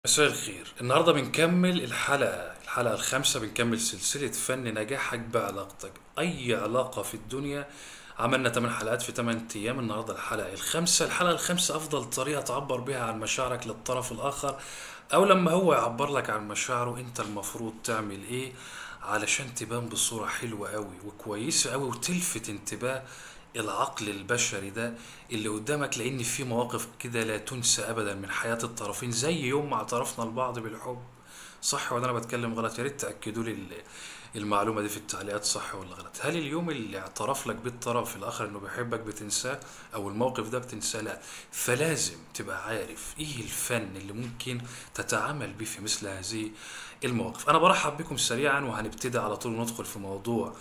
مساء الخير النهاردة بنكمل الحلقة الحلقة الخامسة بنكمل سلسلة فن نجاحك بعلاقتك أي علاقة في الدنيا عملنا 8 حلقات في 8 أيام النهاردة الحلقة الخامسة الحلقة الخامسة أفضل طريقة تعبر بها عن مشاعرك للطرف الآخر أو لما هو يعبر لك عن مشاعره أنت المفروض تعمل إيه علشان تبان بصورة حلوة أوي وكويسة أوي وتلفت انتباه العقل البشري ده اللي قدامك لان في مواقف كده لا تنسى ابدا من حياة الطرفين زي يوم ما اعترفنا لبعض بالحب صح ولا انا بتكلم غلط يا ريت تاكدوا لي ال- المعلومه دي في التعليقات صح ولا غلط هل اليوم اللي اعترف لك بالطرف الاخر انه بيحبك بتنساه او الموقف ده بتنساه لا فلازم تبقى عارف ايه الفن اللي ممكن تتعامل بيه في مثل هذه المواقف انا برحب بكم سريعا وهنبتدي على طول ندخل في موضوع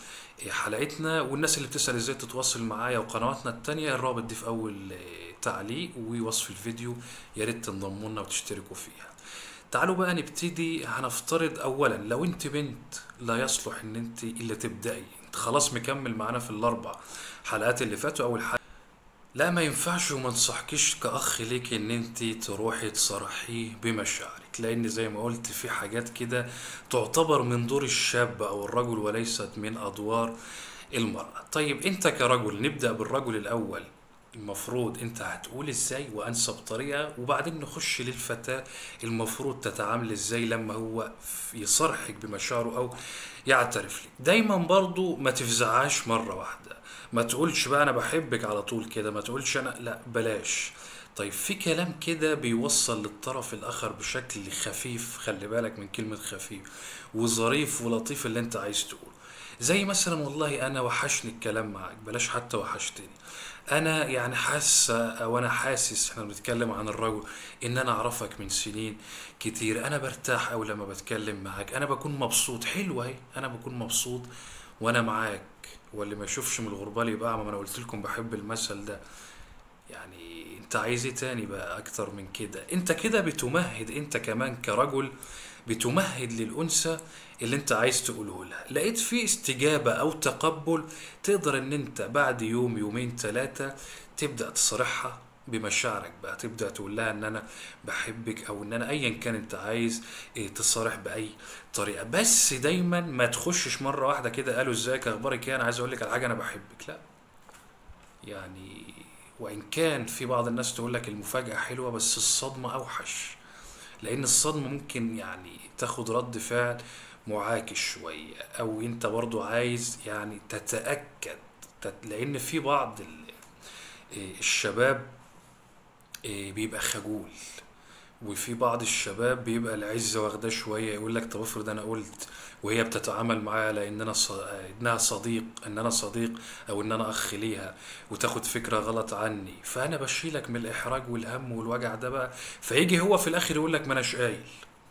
حلقتنا والناس اللي بتسأل ازاي تتواصل معايا وقنواتنا التانية الرابط دي في اول آه، تعليق ووصف الفيديو يا ريت تنضموا لنا وتشتركوا فيها تعالوا بقى نبتدي هنفترض اولا لو انت بنت لا يصلح ان انت الا تبدأي انت خلاص مكمل معانا في الاربع حلقات اللي فاتوا اول حلقة لا ما ينفعش وما انصحكيش كأخ ليك ان انت تروحي تصرحيه بمشاعرك لان زي ما قلت في حاجات كده تعتبر من دور الشاب او الرجل وليست من ادوار المرأة طيب انت كرجل نبدأ بالرجل الاول المفروض انت هتقول ازاي وانسب طريقة وبعدين نخش للفتاة المفروض تتعامل ازاي لما هو يصرحك بمشاعره او يعترف لك دايما برضو ما تفزعهاش مرة واحدة ما تقولش بقى انا بحبك على طول كده ما تقولش انا لا بلاش طيب في كلام كده بيوصل للطرف الاخر بشكل خفيف خلي بالك من كلمة خفيف وظريف ولطيف اللي انت عايز تقوله زي مثلا والله انا وحشني الكلام معاك بلاش حتى وحشتني انا يعني حاسه او انا حاسس احنا بنتكلم عن الرجل ان انا اعرفك من سنين كتير انا برتاح او لما بتكلم معاك انا بكون مبسوط حلو اهي انا بكون مبسوط وانا معاك واللي ما يشوفش من الغربال يبقى اعمى ما انا قلت لكم بحب المثل ده يعني انت عايز ايه تاني بقى اكتر من كده انت كده بتمهد انت كمان كرجل بتمهد للأنثى اللي انت عايز تقوله لها لقيت في استجابة او تقبل تقدر ان انت بعد يوم يومين ثلاثة تبدأ تصرحها بمشاعرك بقى تبدأ تقول لها ان انا بحبك او ان انا ايا كان انت عايز اه، تصارح باي طريقة بس دايما ما تخشش مرة واحدة كده قالوا ازيك اخبارك ايه انا عايز اقول لك على حاجة انا بحبك لا يعني وإن كان في بعض الناس تقول لك المفاجأة حلوة بس الصدمة أوحش لأن الصدمة ممكن يعني تاخد رد فعل معاكس شوية أو أنت برضو عايز يعني تتأكد تت- لأن في بعض ال- إيه، الشباب إيه، بيبقى خجول وفي بعض الشباب بيبقى العزة واخداه شوية يقول لك طب افرض انا قلت وهي بتتعامل معايا على ان انا ص... انها صديق ان انا صديق او ان انا اخ ليها وتاخد فكرة غلط عني فانا بشيلك من الاحراج والهم والوجع ده بقى فيجي هو في الاخر يقول لك ما اناش قايل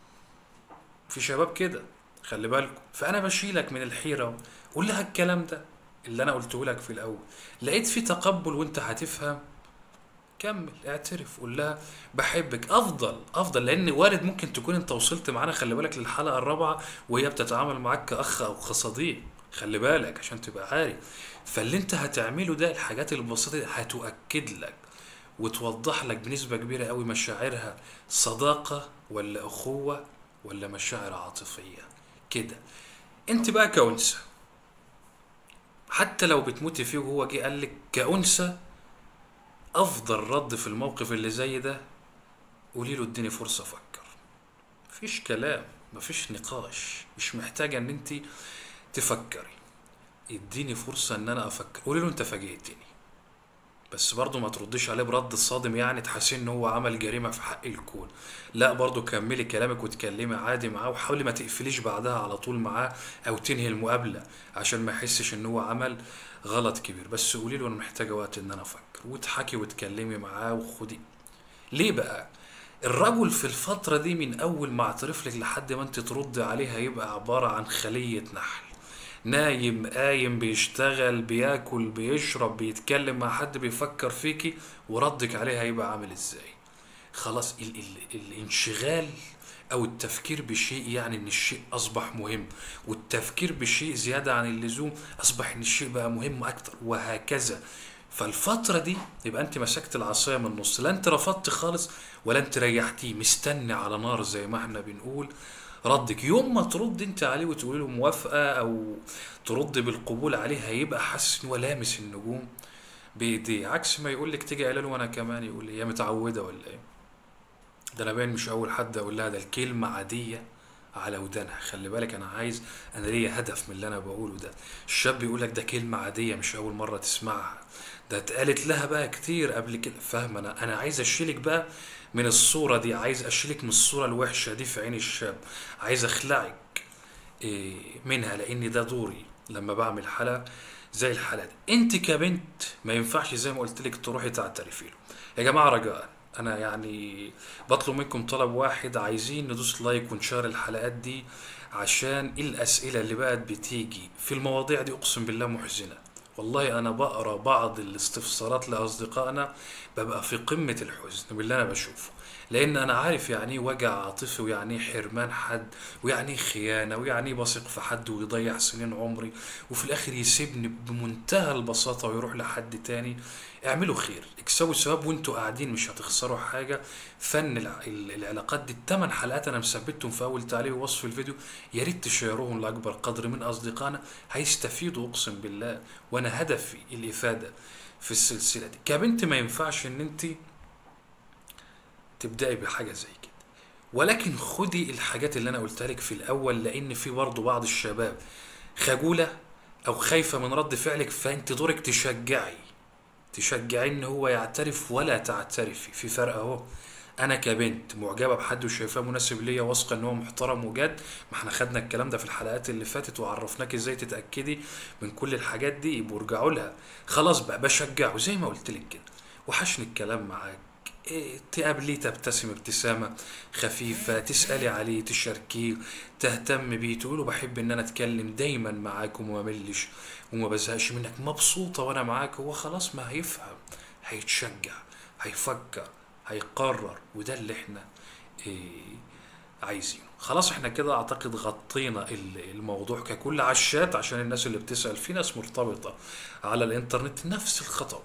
في شباب كده خلي بالكم فانا بشيلك من الحيرة قول لها الكلام ده اللي انا قلته لك في الاول لقيت في تقبل وانت هتفهم كمل اعترف قول لها بحبك افضل افضل لان وارد ممكن تكون انت وصلت معانا خلي بالك للحلقه الرابعه وهي بتتعامل معاك كاخ او كصديق خلي بالك عشان تبقى عارف فاللي انت هتعمله ده الحاجات البسيطه دي هتؤكد لك وتوضح لك بنسبه كبيره قوي مشاعرها صداقه ولا اخوه ولا مشاعر عاطفيه كده انت بقى كأنثى حتى لو بتموتي فيه وهو جه قال لك كأنثى افضل رد في الموقف اللي زي ده قولي له اديني فرصه افكر مفيش كلام مفيش نقاش مش محتاجه ان انت تفكري اديني فرصه ان انا افكر قولي له انت فاجئتني بس برضه ما ترديش عليه برد صادم يعني تحسين ان هو عمل جريمه في حق الكون لا برضه كملي كلامك وتكلمي عادي معاه وحاولي ما تقفليش بعدها على طول معاه او تنهي المقابله عشان ما يحسش ان هو عمل غلط كبير بس قولي له انا محتاجه وقت ان انا افكر وتحكي وتكلمي معاه وخدي ليه بقى الرجل في الفترة دي من أول ما اعترف لك لحد ما أنت ترد عليه هيبقى عبارة عن خلية نحل نايم قايم بيشتغل بياكل بيشرب بيتكلم مع حد بيفكر فيكي وردك عليه هيبقى عامل ازاي خلاص ال ال الانشغال او التفكير بشيء يعني ان الشيء اصبح مهم والتفكير بشيء زيادة عن اللزوم اصبح ان الشيء بقى مهم اكتر وهكذا فالفترة دي يبقى انت مسكت العصاية من النص لا انت رفضت خالص ولا انت ريحتيه مستني على نار زي ما احنا بنقول ردك يوم ما ترد انت عليه وتقول له موافقة او ترد بالقبول عليه هيبقى حاسس ان هو لامس النجوم بايديه عكس ما يقول لك تيجي قايله له وانا كمان يقول لي هي متعودة ولا ايه ده انا باين مش اول حد اقول لها ده الكلمة عادية على ودانها خلي بالك انا عايز انا ليا هدف من اللي انا بقوله ده الشاب يقول لك ده كلمة عادية مش اول مرة تسمعها ده اتقالت لها بقى كتير قبل كده فاهم انا انا عايز اشيلك بقى من الصورة دي عايز اشيلك من الصورة الوحشة دي في عين الشاب عايز اخلعك إيه، منها لان ده دوري لما بعمل حلقة زي الحلقة دي انت كبنت ما ينفعش زي ما قلت لك تروحي تعترفي له يا جماعة رجاء انا يعني بطلب منكم طلب واحد عايزين ندوس لايك ونشار الحلقات دي عشان الاسئلة اللي بقت بتيجي في المواضيع دي اقسم بالله محزنة والله انا بقرا بعض الاستفسارات لاصدقائنا ببقى في قمة الحزن باللي انا بشوفه لان انا عارف يعني ايه وجع عاطفي ويعني ايه حرمان حد ويعني ايه خيانة ويعني ايه بثق في حد ويضيع سنين عمري وفي الاخر يسيبني بمنتهى البساطة ويروح لحد تاني اعملوا خير اكسبوا ثواب وانتوا قاعدين مش هتخسروا حاجة فن الع- ال- العلاقات دي الثمان حلقات انا مثبتهم في اول تعليق ووصف الفيديو يا ريت تشيروهم لاكبر قدر من اصدقائنا هيستفيدوا اقسم بالله وانا هدفي الافادة في السلسلة دي كبنت ما ينفعش ان انت تبدأي بحاجة زي كده ولكن خدي الحاجات اللي انا قلتها لك في الاول لان في برضه بعض الشباب خجولة او خايفة من رد فعلك فانت دورك تشجعي تشجعي ان هو يعترف ولا تعترفي في فرق اهو انا كبنت معجبه بحد وشايفاه مناسب ليا واثقه ان هو محترم وجد ما احنا خدنا الكلام ده في الحلقات اللي فاتت وعرفناك ازاي تتاكدي من كل الحاجات دي يبقوا ارجعوا لها خلاص بقى بشجعه زي ما قلت لك كده وحشني الكلام معاك إيه تقابليه تبتسم ابتسامة خفيفة تسألي عليه تشاركيه تهتم بيه تقوله بحب ان انا اتكلم دايما معاك وما ملش وما بزهقش منك مبسوطة وانا معاك هو خلاص ما هيفهم هيتشجع هيفكر هيقرر وده اللي احنا إيه عايزينه خلاص احنا كده اعتقد غطينا ال- الموضوع ككل على الشات عشان الناس اللي بتسأل في ناس مرتبطة على الانترنت نفس الخطوات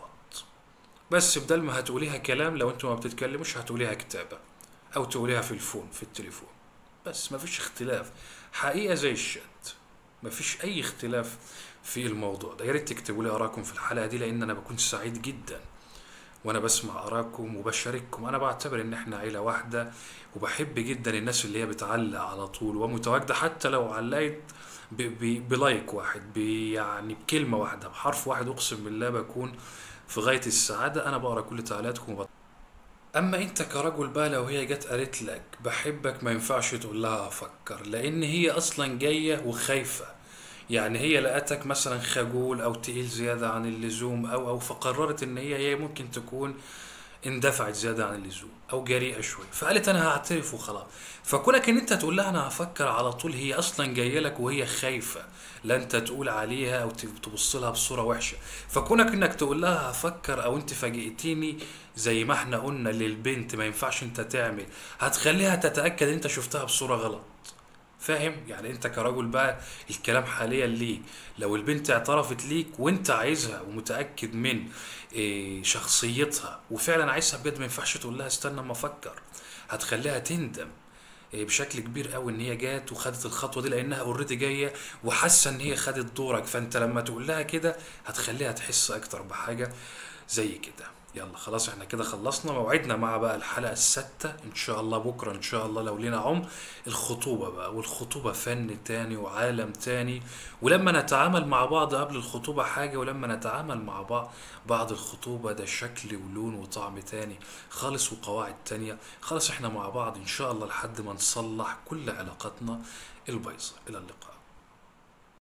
بس بدل ما هتقوليها كلام لو انتوا ما بتتكلموش هتقوليها كتابة او تقوليها في الفون في التليفون بس مفيش اختلاف حقيقة زي الشات مفيش اي اختلاف في الموضوع ده يا ريت تكتبوا لي اراءكم في الحلقة دي لان انا بكون سعيد جدا وانا بسمع اراءكم وبشارككم انا بعتبر ان احنا عيلة واحدة وبحب جدا الناس اللي هي بتعلق على طول ومتواجدة حتى لو علقت ب- ب- بلايك واحد ب- يعني بكلمة واحدة بحرف واحد اقسم بالله بكون في غاية السعادة انا بقرا كل تعليقاتكم وبت... اما انت كرجل بقى لو هي جت قالت لك بحبك ما ينفعش تقول لها افكر لان هي اصلا جاية وخايفة يعني هي لقتك مثلا خجول او تقيل زيادة عن اللزوم او او فقررت ان هي هي ممكن تكون اندفعت زيادة عن اللزوم او جريئة شوية فقالت انا هعترف وخلاص فكونك ان انت تقول لها انا هفكر على طول هي اصلا جاية لك وهي خايفة لا انت تقول عليها او تبص لها بصورة وحشة فكونك انك تقول لها هفكر او انت فاجئتيني زي ما احنا قلنا للبنت ما ينفعش انت تعمل هتخليها تتأكد ان انت شفتها بصورة غلط فاهم يعني انت كرجل بقى الكلام حاليا ليك لو البنت اعترفت ليك وانت عايزها ومتاكد من إيه، شخصيتها وفعلا عايزها بجد ما ينفعش تقول لها استنى اما افكر هتخليها تندم إيه، بشكل كبير قوي ان هي جات وخدت الخطوه دي لانها اوريدي جايه وحاسه ان هي خدت دورك فانت لما تقول لها كده هتخليها تحس اكتر بحاجه زي كده يلا خلاص احنا كده خلصنا موعدنا مع بقى الحلقة الستة ان شاء الله بكرة ان شاء الله لو لينا عمر الخطوبة بقى والخطوبة فن تاني وعالم تاني ولما نتعامل مع بعض قبل الخطوبة حاجة ولما نتعامل مع بعض بعد الخطوبة ده شكل ولون وطعم تاني خالص وقواعد تانية خلاص احنا مع بعض ان شاء الله لحد ما نصلح كل علاقاتنا البايظة الى اللقاء